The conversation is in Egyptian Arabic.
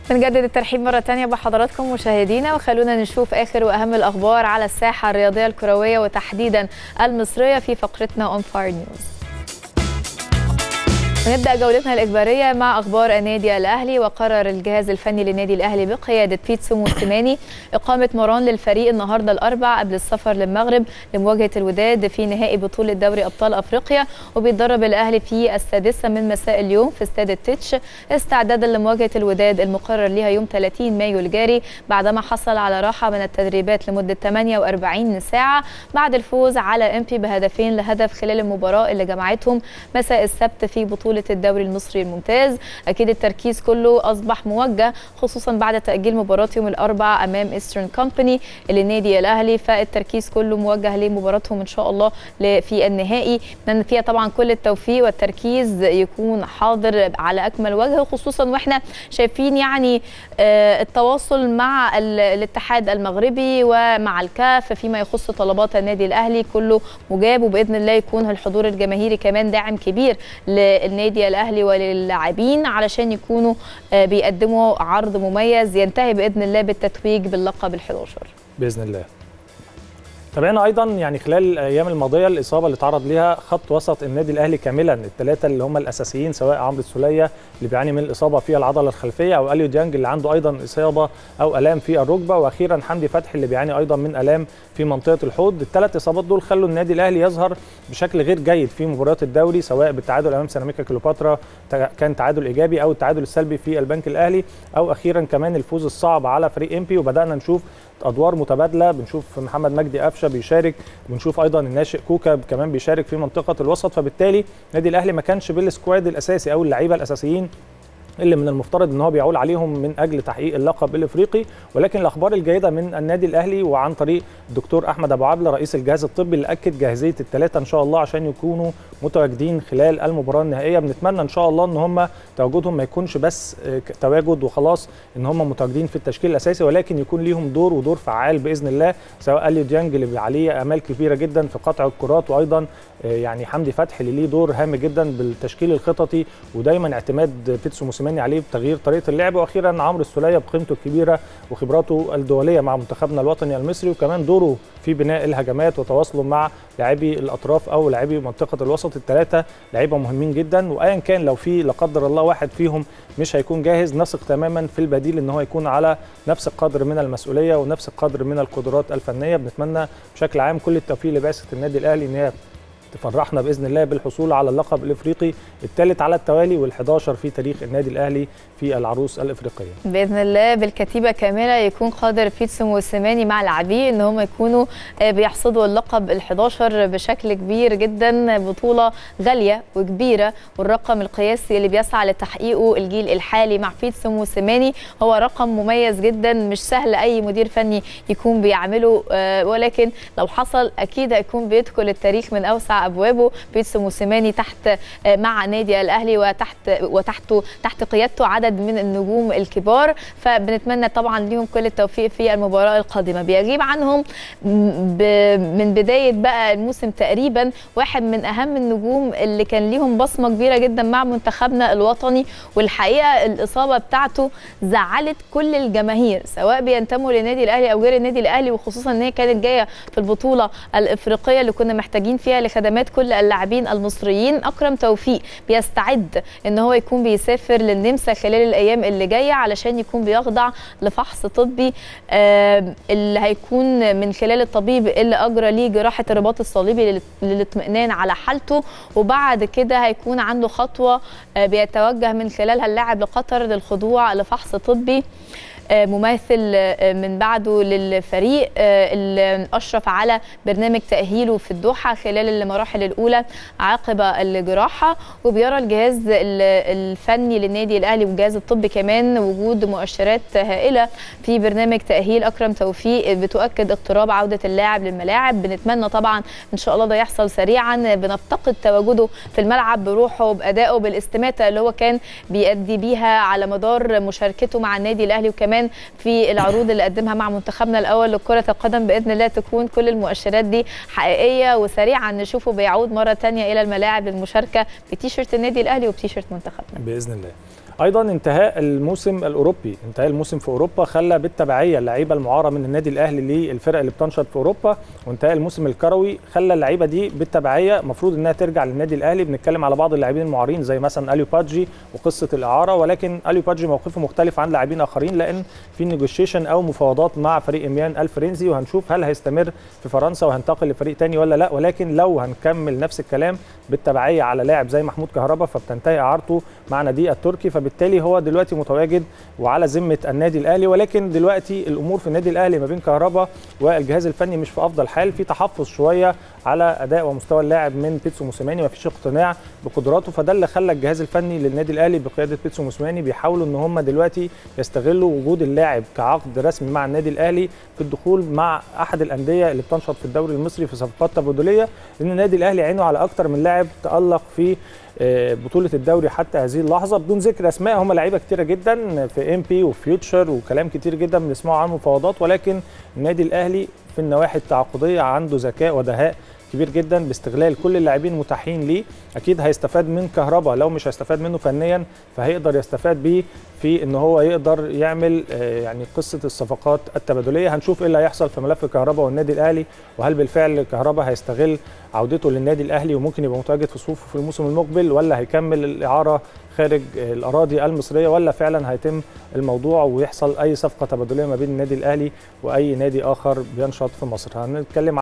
بنجدد الترحيب مرة تانية بحضراتكم مشاهدينا وخلونا نشوف آخر وأهم الأخبار على الساحة الرياضية الكروية وتحديدا المصرية في فقرتنا اون فاير نيوز نبدأ جولتنا الإخبارية مع أخبار النادي الأهلي وقرر الجهاز الفني للنادي الأهلي بقيادة بيتسو موسيماني إقامة مران للفريق النهاردة الأربع قبل السفر للمغرب لمواجهة الوداد في نهائي بطولة دوري أبطال أفريقيا وبيتدرب الأهلي في السادسة من مساء اليوم في استاد التتش استعدادا لمواجهة الوداد المقرر لها يوم 30 مايو الجاري بعدما حصل على راحة من التدريبات لمدة 48 ساعة بعد الفوز على إمبي بهدفين لهدف خلال المباراة اللي جمعتهم مساء السبت في بطولة بطولة الدوري المصري الممتاز أكيد التركيز كله أصبح موجه خصوصا بعد تأجيل مباراة يوم الأربعاء أمام إيسترن كومباني للنادي الأهلي فالتركيز كله موجه لمباراتهم إن شاء الله في النهائي من فيها طبعا كل التوفيق والتركيز يكون حاضر على أكمل وجه خصوصا وإحنا شايفين يعني التواصل مع الاتحاد المغربي ومع الكاف فيما يخص طلبات النادي الأهلي كله مجاب وبإذن الله يكون الحضور الجماهيري كمان داعم كبير للنادي النادي الاهلي وللاعبين علشان يكونوا بيقدموا عرض مميز ينتهي باذن الله بالتتويج باللقب ال11 باذن الله تابعنا ايضا يعني خلال الايام الماضيه الاصابه اللي تعرض ليها خط وسط النادي الاهلي كاملا الثلاثه اللي هم الاساسيين سواء عمرو السوليه اللي بيعاني من الاصابه في العضله الخلفيه او اليو ديانج اللي عنده ايضا اصابه او الام في الركبه واخيرا حمدي فتحي اللي بيعاني ايضا من الام في منطقه الحوض الثلاث اصابات دول خلوا النادي الاهلي يظهر بشكل غير جيد في مباريات الدوري سواء بالتعادل امام سيراميكا كليوباترا كان تعادل ايجابي او التعادل السلبي في البنك الاهلي او اخيرا كمان الفوز الصعب على فريق امبي وبدانا نشوف ادوار متبادله بنشوف محمد مجدي قفشه بيشارك بنشوف ايضا الناشئ كوكا كمان بيشارك في منطقه الوسط فبالتالي النادي الاهلي ما كانش بالسكواد الاساسي او اللعيبه الاساسيين اللي من المفترض ان هو بيعول عليهم من اجل تحقيق اللقب الافريقي ولكن الاخبار الجيده من النادي الاهلي وعن طريق الدكتور احمد ابو عبله رئيس الجهاز الطبي اللي اكد جاهزيه الثلاثه ان شاء الله عشان يكونوا متواجدين خلال المباراه النهائيه بنتمنى ان شاء الله ان هم تواجدهم ما يكونش بس تواجد وخلاص ان هم متواجدين في التشكيل الاساسي ولكن يكون ليهم دور ودور فعال باذن الله سواء اليو ديانج اللي عليه امال كبيره جدا في قطع الكرات وايضا يعني حمدي فتحي اللي ليه دور هام جدا بالتشكيل الخططي ودايما اعتماد بيتسو موسيماني عليه بتغيير طريقه اللعب واخيرا عمرو السوليه بقيمته الكبيره وخبراته الدوليه مع منتخبنا الوطني المصري وكمان دوره في بناء الهجمات وتواصله مع لاعبي الاطراف او لاعبي منطقه الوسط الثلاثه لعيبه مهمين جدا وايا كان لو في لا قدر الله واحد فيهم مش هيكون جاهز نثق تماما في البديل ان هو يكون على نفس القدر من المسؤوليه ونفس القدر من القدرات الفنيه بنتمنى بشكل عام كل التوفيق لبعثه النادي الاهلي ان هي تفرحنا باذن الله بالحصول على اللقب الافريقي الثالث على التوالي وال11 في تاريخ النادي الاهلي في العروس الافريقيه. باذن الله بالكتيبه كامله يكون قادر بيتسو موسيماني مع لاعبيه ان هم يكونوا بيحصدوا اللقب ال11 بشكل كبير جدا بطوله غاليه وكبيره والرقم القياسي اللي بيسعى لتحقيقه الجيل الحالي مع بيتسو موسيماني هو رقم مميز جدا مش سهل اي مدير فني يكون بيعمله ولكن لو حصل اكيد هيكون بيدخل التاريخ من اوسع ابوابه بيتسو موسيماني تحت مع نادي الاهلي وتحت وتحته تحت قيادته عدد من النجوم الكبار فبنتمنى طبعا ليهم كل التوفيق في المباراه القادمه بيغيب عنهم من بدايه بقى الموسم تقريبا واحد من اهم النجوم اللي كان ليهم بصمه كبيره جدا مع منتخبنا الوطني والحقيقه الاصابه بتاعته زعلت كل الجماهير سواء بينتموا للنادي الاهلي او غير النادي الاهلي وخصوصا ان هي كانت جايه في البطوله الافريقيه اللي كنا محتاجين فيها لخدمات كل اللاعبين المصريين اكرم توفيق بيستعد ان هو يكون بيسافر للنمسا خلال الايام اللي جايه علشان يكون بيخضع لفحص طبي اللي هيكون من خلال الطبيب اللي اجرى ليه جراحه الرباط الصليبي للاطمئنان على حالته وبعد كده هيكون عنده خطوه بيتوجه من خلالها اللاعب لقطر للخضوع لفحص طبي مماثل من بعده للفريق اللي اشرف على برنامج تاهيله في الدوحه خلال المراحل الاولى عقب الجراحه وبيرى الجهاز الفني للنادي الاهلي والجهاز الطبي كمان وجود مؤشرات هائله في برنامج تاهيل اكرم توفيق بتؤكد اقتراب عوده اللاعب للملاعب بنتمنى طبعا ان شاء الله ده يحصل سريعا بنفتقد تواجده في الملعب بروحه وبادائه بالاستماته اللي هو كان بيأدي بيها على مدار مشاركته مع النادي الاهلي وكمان كمان في العروض اللي قدمها مع منتخبنا الاول لكره القدم باذن الله تكون كل المؤشرات دي حقيقيه وسريعا نشوفه بيعود مره ثانيه الى الملاعب للمشاركه بتيشيرت النادي الاهلي وبتيشيرت منتخبنا باذن الله ايضا انتهاء الموسم الاوروبي انتهاء الموسم في اوروبا خلى بالتبعيه اللعيبه المعاره من النادي الاهلي للفرق اللي بتنشط في اوروبا وانتهاء الموسم الكروي خلى اللعيبه دي بالتبعيه المفروض انها ترجع للنادي الاهلي بنتكلم على بعض اللاعبين المعارين زي مثلا اليو بادجي وقصه الاعاره ولكن اليو بادجي موقفه مختلف عن لاعبين اخرين لان في نيجوشيشن او مفاوضات مع فريق اميان الفرنسي وهنشوف هل هيستمر في فرنسا وهينتقل لفريق تاني ولا لا ولكن لو هنكمل نفس الكلام بالتبعيه على لاعب زي محمود كهربا فبتنتهي اعارته مع نادي التركي فبالتالي هو دلوقتي متواجد وعلى ذمه النادي الاهلي ولكن دلوقتي الامور في النادي الاهلي ما بين كهربا والجهاز الفني مش في افضل حال في تحفظ شويه على اداء ومستوى اللاعب من بيتسو موسيماني ما فيش اقتناع بقدراته فده اللي خلى الجهاز الفني للنادي الاهلي بقياده بيتسو موسيماني بيحاولوا ان هم دلوقتي يستغلوا وجود اللاعب كعقد رسمي مع النادي الاهلي في الدخول مع احد الانديه اللي بتنشط في الدوري المصري في صفقات تبادليه لان النادي الاهلي عينه على اكتر من لاعب تالق في بطوله الدوري حتى هذه اللحظه بدون ذكر اسماء هم لعيبه كتيره جدا في ام بي وفيوتشر وكلام كتير جدا بنسمعه عن مفاوضات ولكن النادي الاهلي في النواحي التعاقديه عنده ذكاء ودهاء كبير جدا باستغلال كل اللاعبين المتاحين ليه اكيد هيستفاد من كهربا لو مش هيستفاد منه فنيا فهيقدر يستفاد بيه في ان هو يقدر يعمل يعني قصه الصفقات التبادليه هنشوف ايه اللي هيحصل في ملف كهربا والنادي الاهلي وهل بالفعل كهربا هيستغل عودته للنادي الاهلي وممكن يبقى متواجد في صفوفه في الموسم المقبل ولا هيكمل الاعاره خارج الاراضي المصريه ولا فعلا هيتم الموضوع ويحصل اي صفقه تبادليه ما بين النادي الاهلي واي نادي اخر بينشط في مصر هنتكلم